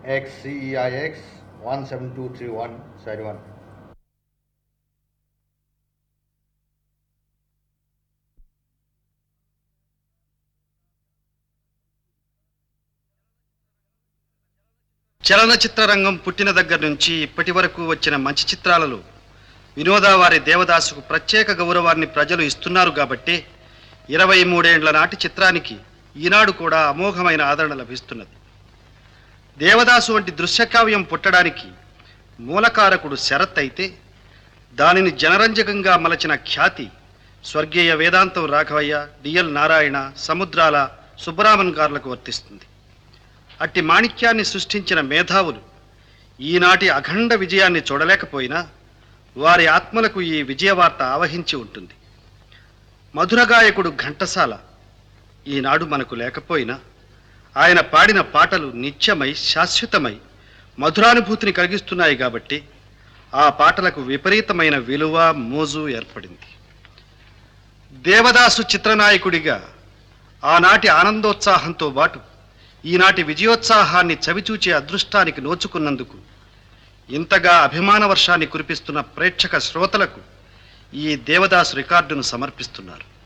XCEIX 17231, side 1. చలనచిత్ర రంగం పుట్టిన దగ్గర నుంచి ఇప్పటి వరకు వచ్చిన మంచి చిత్రాలలో వినోదావారి దేవదాసుకు ప్రత్యేక గౌరవాన్ని ప్రజలు ఇస్తున్నారు కాబట్టి ఇరవై మూడేండ్ల నాటి చిత్రానికి ఈనాడు కూడా అమోఘమైన ఆదరణ లభిస్తున్నది దేవదాసు వంటి దృశ్యకావ్యం పుట్టడానికి మూలకారకుడు శరత్ అయితే దానిని జనరంజకంగా మలచిన ఖ్యాతి స్వర్గీయ వేదాంతం రాఘవయ్య డిఎల్ నారాయణ సముద్రాల సుబ్బరామన్ గారులకు వర్తిస్తుంది అట్టి మాణిక్యాన్ని సృష్టించిన మేధావులు ఈనాటి అఖండ విజయాన్ని చూడలేకపోయినా వారి ఆత్మలకు ఈ విజయవార్త ఆవహించి ఉంటుంది మధుర గాయకుడు ఘంటసాల ఈనాడు మనకు లేకపోయినా ఆయన పాడిన పాటలు నిత్యమై శాశ్వతమై మధురానుభూతిని కలిగిస్తున్నాయి కాబట్టి ఆ పాటలకు విపరీతమైన విలువ మోజు ఏర్పడింది దేవదాసు చిత్రనాయకుడిగా ఆనాటి ఆనందోత్సాహంతో పాటు ఈనాటి విజయోత్సాహాన్ని చవిచూచే అదృష్టానికి నోచుకున్నందుకు ఇంతగా అభిమాన వర్షాన్ని కురిపిస్తున్న ప్రేక్షక శ్రోతలకు ఈ దేవదాసు రికార్డును సమర్పిస్తున్నారు